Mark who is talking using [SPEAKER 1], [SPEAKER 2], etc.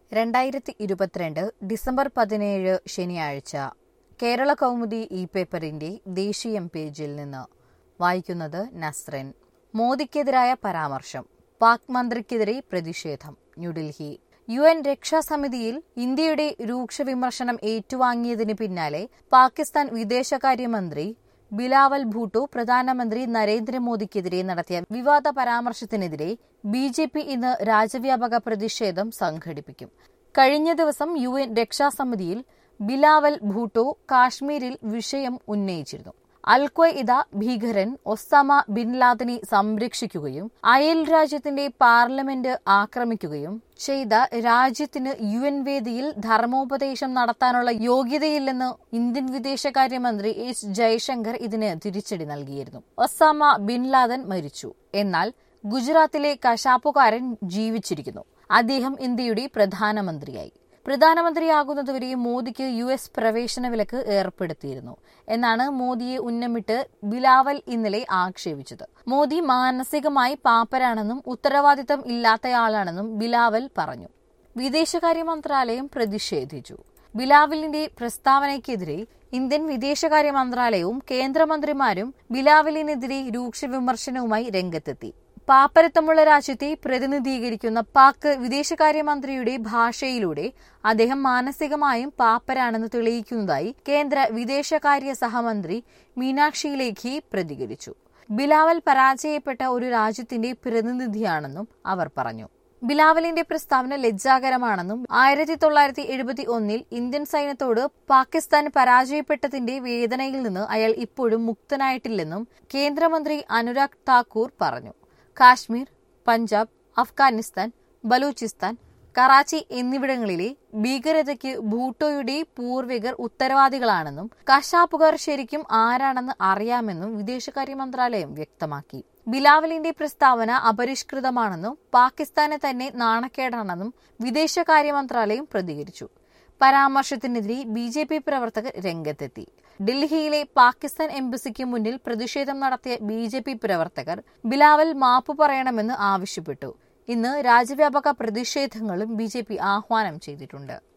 [SPEAKER 1] രണ്ടായിരത്തി ഇരുപത്തിരണ്ട് ഡിസംബർ പതിനേഴ് ശനിയാഴ്ച കേരള കൗമുദി ഇ പേപ്പറിന്റെ ദേശീയം പേജിൽ നിന്ന് വായിക്കുന്നത് നസ്രൻ മോദിക്കെതിരായ പരാമർശം പാക് മന്ത്രിക്കെതിരെ പ്രതിഷേധം ന്യൂഡൽഹി യു എൻ രക്ഷാസമിതിയിൽ ഇന്ത്യയുടെ രൂക്ഷ വിമർശനം ഏറ്റുവാങ്ങിയതിന് പിന്നാലെ പാകിസ്ഥാൻ വിദേശകാര്യമന്ത്രി ബിലാവൽ ഭൂട്ടോ പ്രധാനമന്ത്രി നരേന്ദ്രമോദിക്കെതിരെ നടത്തിയ വിവാദ പരാമർശത്തിനെതിരെ ബി ജെ പി ഇന്ന് രാജ്യവ്യാപക പ്രതിഷേധം സംഘടിപ്പിക്കും കഴിഞ്ഞ ദിവസം യു എൻ രക്ഷാസമിതിയിൽ ബിലാവൽ ഭൂട്ടോ കാശ്മീരിൽ വിഷയം ഉന്നയിച്ചിരുന്നു അൽ ഖ്വയ്ദ ഭീകരൻ ഒസാമ ബിൻ ലാദനെ സംരക്ഷിക്കുകയും അയൽ രാജ്യത്തിന്റെ പാർലമെന്റ് ആക്രമിക്കുകയും ചെയ്ത രാജ്യത്തിന് യു എൻ വേദിയിൽ ധർമ്മോപദേശം നടത്താനുള്ള യോഗ്യതയില്ലെന്ന് ഇന്ത്യൻ വിദേശകാര്യമന്ത്രി എസ് ജയശങ്കർ ഇതിന് തിരിച്ചടി നൽകിയിരുന്നു ഒസാമ ബിൻ ലാദൻ മരിച്ചു എന്നാൽ ഗുജറാത്തിലെ കശാപ്പുകാരൻ ജീവിച്ചിരിക്കുന്നു അദ്ദേഹം ഇന്ത്യയുടെ പ്രധാനമന്ത്രിയായി പ്രധാനമന്ത്രിയാകുന്നതുവരെ മോദിക്ക് യു എസ് പ്രവേശന വിലക്ക് ഏർപ്പെടുത്തിയിരുന്നു എന്നാണ് മോദിയെ ഉന്നമിട്ട് ബിലാവൽ ഇന്നലെ ആക്ഷേപിച്ചത് മോദി മാനസികമായി പാപ്പരാണെന്നും ഉത്തരവാദിത്തം ഇല്ലാത്തയാളാണെന്നും ബിലാവൽ പറഞ്ഞു വിദേശകാര്യ മന്ത്രാലയം പ്രതിഷേധിച്ചു ബിലാവലിന്റെ പ്രസ്താവനയ്ക്കെതിരെ ഇന്ത്യൻ വിദേശകാര്യ മന്ത്രാലയവും കേന്ദ്രമന്ത്രിമാരും ബിലാവലിനെതിരെ രൂക്ഷ വിമർശനവുമായി രംഗത്തെത്തി പാപ്പരത്തമുള്ള രാജ്യത്തെ പ്രതിനിധീകരിക്കുന്ന പാക് വിദേശകാര്യമന്ത്രിയുടെ ഭാഷയിലൂടെ അദ്ദേഹം മാനസികമായും പാപ്പരാണെന്ന് തെളിയിക്കുന്നതായി കേന്ദ്ര വിദേശകാര്യ സഹമന്ത്രി മീനാക്ഷി ലേഖി പ്രതികരിച്ചു ബിലാവൽ പരാജയപ്പെട്ട ഒരു രാജ്യത്തിന്റെ പ്രതിനിധിയാണെന്നും അവർ പറഞ്ഞു ബിലാവലിന്റെ പ്രസ്താവന ലജ്ജാകരമാണെന്നും ആയിരത്തി തൊള്ളായിരത്തി എഴുപത്തി ഒന്നിൽ ഇന്ത്യൻ സൈന്യത്തോട് പാകിസ്ഥാൻ പരാജയപ്പെട്ടതിന്റെ വേദനയിൽ നിന്ന് അയാൾ ഇപ്പോഴും മുക്തനായിട്ടില്ലെന്നും കേന്ദ്രമന്ത്രി അനുരാഗ് താക്കൂർ പറഞ്ഞു കാശ്മീർ പഞ്ചാബ് അഫ്ഗാനിസ്ഥാൻ ബലൂചിസ്ഥാൻ കറാച്ചി എന്നിവിടങ്ങളിലെ ഭീകരതയ്ക്ക് ഭൂട്ടോയുടെ പൂർവികർ ഉത്തരവാദികളാണെന്നും കശാപ്പുകാർ ശരിക്കും ആരാണെന്ന് അറിയാമെന്നും വിദേശകാര്യ മന്ത്രാലയം വ്യക്തമാക്കി ബിലാവലിന്റെ പ്രസ്താവന അപരിഷ്കൃതമാണെന്നും പാകിസ്ഥാനെ തന്നെ നാണക്കേടാണെന്നും വിദേശകാര്യ മന്ത്രാലയം പ്രതികരിച്ചു പരാമർശത്തിനെതിരെ ബി ജെ പി പ്രവർത്തകർ രംഗത്തെത്തി ഡൽഹിയിലെ പാകിസ്ഥാൻ എംബസിക്ക് മുന്നിൽ പ്രതിഷേധം നടത്തിയ ബി ജെ പി പ്രവർത്തകർ ബിലാവൽ മാപ്പ് പറയണമെന്ന് ആവശ്യപ്പെട്ടു ഇന്ന് രാജ്യവ്യാപക പ്രതിഷേധങ്ങളും ബി ആഹ്വാനം ചെയ്തിട്ടുണ്ട്